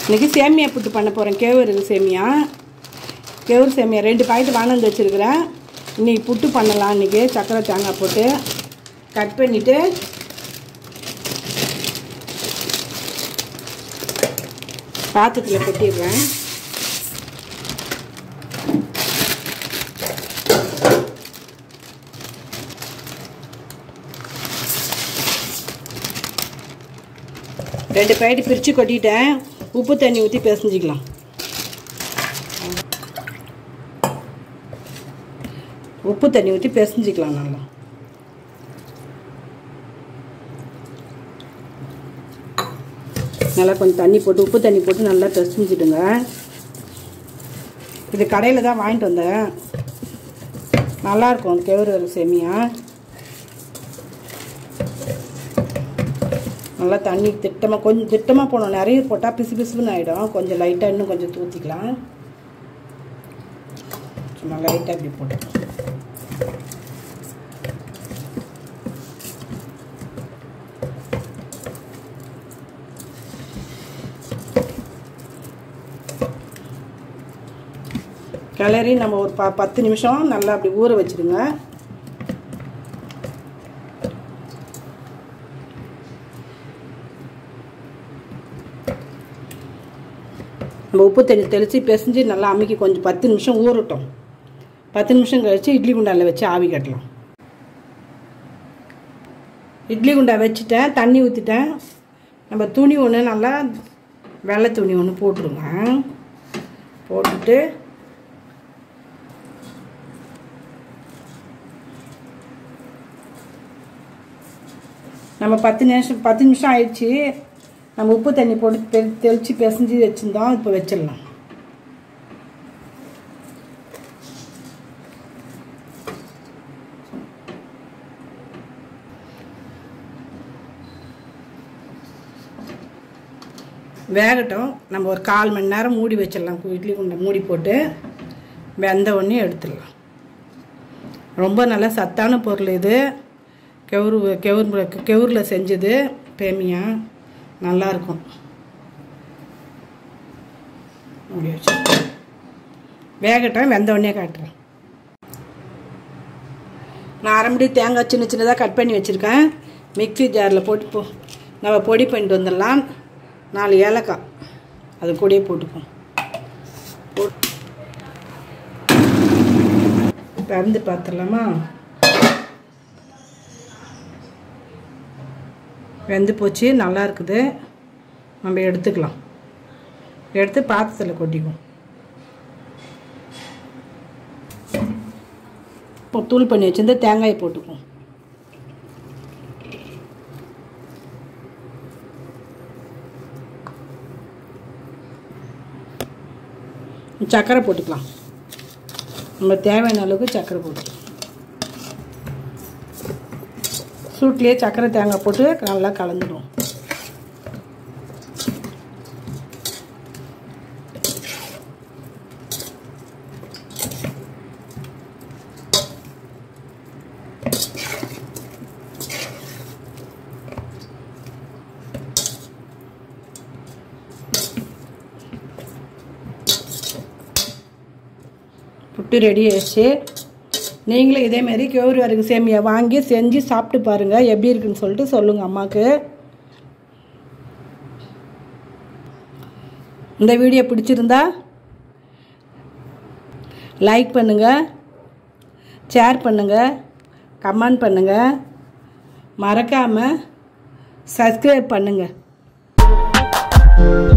இன்றைக்கி சேமியா புட்டு பண்ண போகிறேன் கேவரு சேமியா கேவரு சேமியா ரெண்டு பாக்கெட் வாங்கிட்டு வச்சுருக்கிறேன் இன்றைக்கி புட்டு பண்ணலாம் இன்றைக்கி சக்கரை தேங்காய் போட்டு கட் பண்ணிவிட்டு பாத்திரத்தில் கொட்டிடுறேன் ரெண்டு பாக்கெட் பிரித்து கொட்டிட்டேன் உப்பு தண்ணி ஊற்றி பிசைஞ்சிக்கலாம் உப்பு தண்ணி ஊற்றி பிசைஞ்சிக்கலாம் நல்லா நல்லா கொஞ்சம் தண்ணி போட்டு உப்பு தண்ணி போட்டு நல்லா பிசைஞ்சிடுங்க இது கடையில் தான் வாங்கிட்டு வந்தேன் நல்லாயிருக்கும் கேவரு சேமியா நல்லா தண்ணி திட்டமாக கொஞ்சம் திட்டமாக போடணும் நிறைய போட்டால் பிசு பிசுன்னு ஆகிடும் கொஞ்சம் லைட்டாக இன்னும் கொஞ்சம் தூத்திக்கலாம் சும்மா லைட்டாக இப்படி போட்டு கிளறி நம்ம ஒரு ப பத்து நிமிஷம் நல்லா அப்படி ஊற வச்சுடுங்க நம்ம உப்பு தண்ணி தெளித்து பிசைஞ்சு நல்லா அமுக்கி கொஞ்சம் பத்து நிமிஷம் ஊறட்டும் பத்து நிமிஷம் கழித்து இட்லி குண்டாவில் வச்சு ஆவி கட்டலாம் இட்லி குண்டா வச்சுட்டேன் தண்ணி ஊற்றிட்டேன் நம்ம துணி ஒன்று நல்லா வெள்ளை துணி ஒன்று போட்டுருங்க போட்டுட்டு நம்ம பத்து நிமிஷம் பத்து நிமிஷம் ஆயிடுச்சு நம்ம உப்பு தண்ணி போட்டு தெ தெளித்து பிசைஞ்சு வச்சுருந்தோம் இப்போ வச்சிடலாம் வேகட்டும் நம்ம ஒரு கால் மணி நேரம் மூடி வச்சிடலாம் இட்லி குண்டை மூடி போட்டு வெந்த உடனே எடுத்துடலாம் ரொம்ப நல்ல சத்தான பொருள் இது கெவுரு கெவுரு கெவுரில் செஞ்சது பேமியா நல்லாயிருக்கும் மூடி வச்சு வேகட்டும் வெந்த உடனே காட்டுறேன் நான் அரை மணி தேங்காய் சின்ன சின்னதாக கட் பண்ணி வச்சுருக்கேன் மிக்ஸி ஜாரில் போட்டு போ நம்ம பொடி பண்ணிட்டு வந்துடலாம் நாலு ஏலக்காய் அது கூடயே போட்டுப்போம் திறந்து பார்த்துடலாமா வெந்து போச்சு நல்லா இருக்குது நம்ம எடுத்துக்கலாம் எடுத்து பாத்திரத்தில் கொட்டிக்குவோம் இப்போ தூள் பண்ணி வச்சிருந்த தேங்காயை போட்டுக்குவோம் சர்க்கரை போட்டுக்கலாம் நம்ம தேவையான அளவுக்கு சர்க்கரை போட்டுக்கலாம் சூட்லேயே சர்க்கரை தேங்காய் போட்டு நல்லா கலந்துடும் புட்டு ரெடி ஆயிடுச்சு நீங்களும் இதேமாரி கேவுரு வரகு சேமியா வாங்கி செஞ்சு சாப்பிட்டு பாருங்கள் எப்படி இருக்குன்னு சொல்லிட்டு சொல்லுங்கள் அம்மாவுக்கு இந்த வீடியோ பிடிச்சிருந்தா லைக் பண்ணுங்கள் ஷேர் பண்ணுங்கள் கமெண்ட் பண்ணுங்கள் மறக்காமல் சப்ஸ்கிரைப் பண்ணுங்கள்